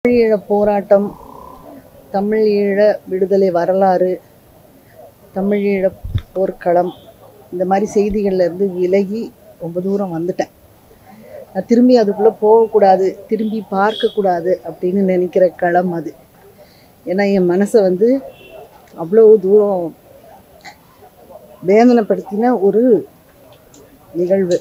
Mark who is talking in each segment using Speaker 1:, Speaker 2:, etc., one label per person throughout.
Speaker 1: ஈழ போராட்டம் தமிழ் ஈழ விடுதலை வரலாறு தமிழ் ஈழ போர்க்களம் இந்த மாதிரி செய்திகள்ல இருந்து விலகி ரொம்ப தூரம் வந்துட்டேன் நான் திரும்பி அதுக்குள்ளே போகக்கூடாது திரும்பி பார்க்கக்கூடாது அப்படின்னு நினைக்கிற களம் அது ஏன்னா என் மனசை வந்து அவ்வளோ தூரம் வேதனைப்படுத்தின ஒரு நிகழ்வு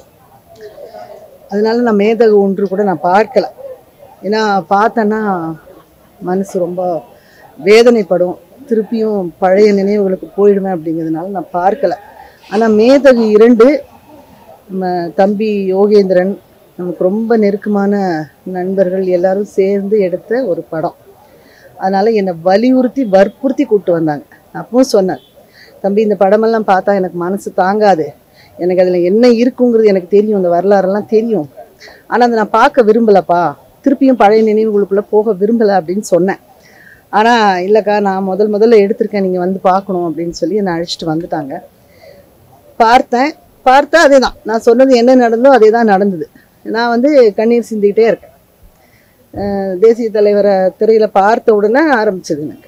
Speaker 1: அதனால நான் மேதகு ஒன்று கூட நான் பார்க்கல ஏன்னா பார்த்தேன்னா மனசு ரொம்ப வேதனைப்படும் திருப்பியும் பழைய நினைவுகளுக்கு போயிடுவேன் அப்படிங்கிறதுனால நான் பார்க்கல ஆனால் மேதகு இரண்டு நம்ம தம்பி யோகேந்திரன் நமக்கு ரொம்ப நெருக்கமான நண்பர்கள் எல்லாரும் சேர்ந்து எடுத்த ஒரு படம் அதனால் என்னை வலியுறுத்தி வற்புறுத்தி கூப்பிட்டு வந்தாங்க அப்பவும் சொன்னேன் தம்பி இந்த படமெல்லாம் பார்த்தா எனக்கு மனசு தாங்காது எனக்கு அதில் என்ன இருக்குங்கிறது எனக்கு தெரியும் இந்த வரலாறெல்லாம் தெரியும் ஆனால் அதை நான் பார்க்க விரும்பலப்பா திருப்பியும் பழைய நினைவுகளுக்குள்ளே போக விரும்பலை அப்படின்னு சொன்னேன் ஆனால் இல்லைக்கா நான் முதல் முதல்ல எடுத்திருக்கேன் நீங்கள் வந்து பார்க்கணும் அப்படின்னு சொல்லி என்னை அழைச்சிட்டு வந்துட்டாங்க பார்த்தேன் பார்த்தா அதே தான் நான் சொன்னது என்ன நடந்தோ அதே தான் நடந்தது நான் வந்து கண்ணீர் சிந்திக்கிட்டே இருக்கேன் அஹ் தேசிய தலைவரை திரையில் பார்த்த உடனே ஆரம்பிச்சது எனக்கு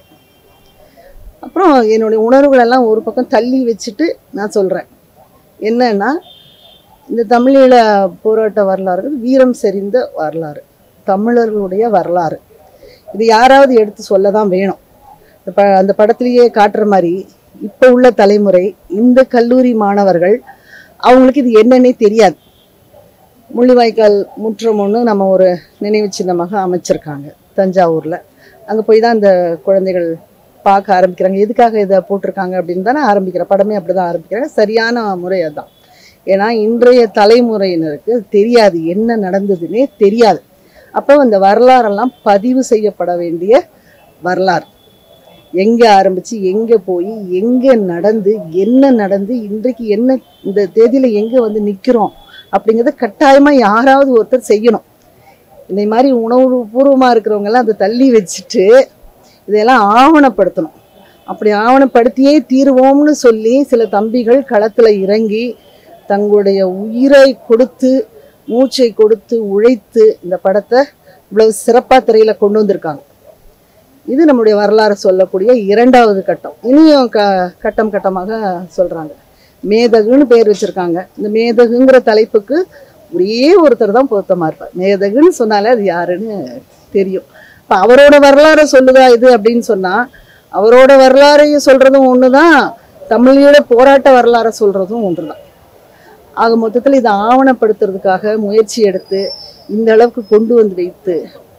Speaker 1: அப்புறம் என்னுடைய உணர்வுகளெல்லாம் ஒரு பக்கம் தள்ளி வச்சுட்டு நான் சொல்கிறேன் என்னன்னா இந்த தமிழீழ போராட்ட வரலாறு வீரம் செறிந்த வரலாறு தமிழர்களுடைய வரலாறு இது யாராவது எடுத்து சொல்ல தான் வேணும் இந்த ப அந்த படத்துலேயே காட்டுற மாதிரி இப்போ உள்ள தலைமுறை இந்த கல்லூரி மாணவர்கள் அவங்களுக்கு இது என்னன்னே தெரியாது முள்ளிவாய்க்கால் முற்றம் ஒன்று நம்ம ஒரு நினைவு சின்னமாக அமைச்சிருக்காங்க தஞ்சாவூரில் அங்கே போய் தான் இந்த குழந்தைகள் பார்க்க ஆரம்பிக்கிறாங்க எதுக்காக இதை போட்டிருக்காங்க அப்படின்னு தானே ஆரம்பிக்கிற படமே அப்படி தான் ஆரம்பிக்கிறாங்க சரியான முறை அதுதான் ஏன்னா இன்றைய தலைமுறையினருக்கு தெரியாது என்ன நடந்ததுன்னே தெரியாது அப்போ அந்த வரலாறெல்லாம் பதிவு செய்யப்பட வேண்டிய வரலாறு எங்கே ஆரம்பித்து எங்கே போய் எங்கே நடந்து என்ன நடந்து இன்றைக்கு என்ன இந்த தேதியில் எங்கே வந்து நிற்கிறோம் அப்படிங்கிறத கட்டாயமாக யாராவது ஒருத்தர் செய்யணும் இந்த மாதிரி உணவு பூர்வமாக இருக்கிறவங்கெல்லாம் அதை தள்ளி வச்சுட்டு இதையெல்லாம் ஆவணப்படுத்தணும் அப்படி ஆவணப்படுத்தியே தீருவோம்னு சொல்லி சில தம்பிகள் களத்தில் இறங்கி தங்களுடைய உயிரை கொடுத்து மூச்சை கொடுத்து உழைத்து இந்த படத்தை இவ்வளவு சிறப்பாக திரையில் கொண்டு வந்திருக்காங்க இது நம்முடைய வரலாறு சொல்லக்கூடிய இரண்டாவது கட்டம் இனியும் க கட்டம் கட்டமாக சொல்கிறாங்க மேதகுன்னு பேர் வச்சுருக்காங்க இந்த மேதகுங்கிற தலைப்புக்கு ஒரே ஒருத்தர் தான் பொருத்தமாக இருப்பார் மேதகுன்னு சொன்னாலே அது யாருன்னு தெரியும் இப்போ அவரோட வரலாறை சொல்லுதா இது அப்படின்னு சொன்னால் அவரோட வரலாறையும் சொல்கிறதும் ஒன்று தான் தமிழீழ போராட்ட வரலாறை சொல்கிறதும் ஒன்று தான் ஆக மொத்தத்தில் இதை ஆவணப்படுத்துறதுக்காக முயற்சி எடுத்து இந்த அளவுக்கு கொண்டு வந்து வைத்து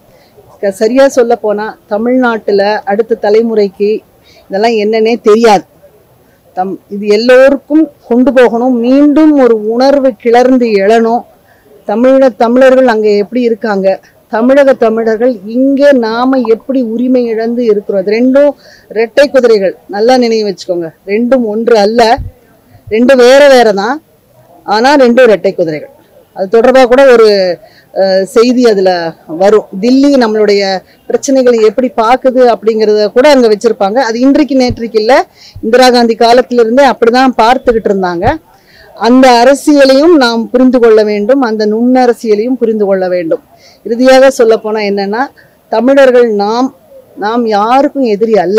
Speaker 1: க- சரியா சொல்ல போனா தமிழ்நாட்டுல அடுத்த தலைமுறைக்கு இதெல்லாம் என்னன்னே தெரியாது தம் இது எல்லோருக்கும் கொண்டு போகணும் மீண்டும் ஒரு உணர்வு கிளர்ந்து எழணும் தமிழ தமிழர்கள் அங்க எப்படி இருக்காங்க தமிழக தமிழர்கள் இங்கே நாம எப்படி உரிமை இழந்து இருக்கிறோம் இது ரெண்டும் இரட்டை குதிரைகள் நல்லா நினைவு வச்சுக்கோங்க ரெண்டும் ஒன்று அல்ல ரெண்டும் வேற வேற தான் ஆனா ரெண்டும் இரட்டை குதிரைகள் அது தொடர்பாக கூட ஒரு அஹ், செய்தி அதுல வரும் தில்லி நம்மளுடைய பிரச்சனைகளை எப்படி பார்க்குது அப்படிங்கிறத கூட அங்க வச்சிருப்பாங்க அது இன்றைக்கு நேற்றைக்கு இல்ல இந்திரா காந்தி காலத்துல இருந்தே அப்படிதான் பார்த்துக்கிட்டு இருந்தாங்க அந்த அரசியலையும் நாம் புரிந்து கொள்ள வேண்டும் அந்த நுண்ணரசியலையும் புரிந்து கொள்ள வேண்டும் இறுதியாக சொல்ல போனா என்னன்னா தமிழர்கள் நாம் நாம் யாருக்கும் எதிரி அல்ல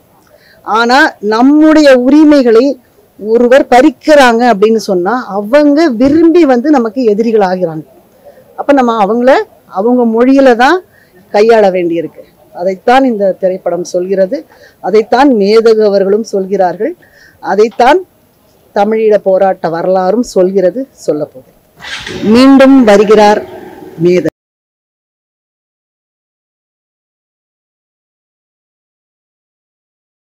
Speaker 1: ஆனா நம்முடைய உரிமைகளை ஒருவர் பறிக்கிறாங்க அப்படின்னு சொன்னா அவங்க விரும்பி வந்து நமக்கு எதிரிகள் ஆகிறாங்க அப்ப நம்ம அவங்கள அவங்க மொழியில தான் கையாள வேண்டியிருக்கு அதைத்தான் இந்த திரைப்படம் சொல்கிறது அதைத்தான் மேதகு அவர்களும் சொல்கிறார்கள் அதைத்தான் தமிழீழ போராட்ட வரலாறும் சொல்கிறது சொல்ல போகுது மீண்டும் வருகிறார் மேதகு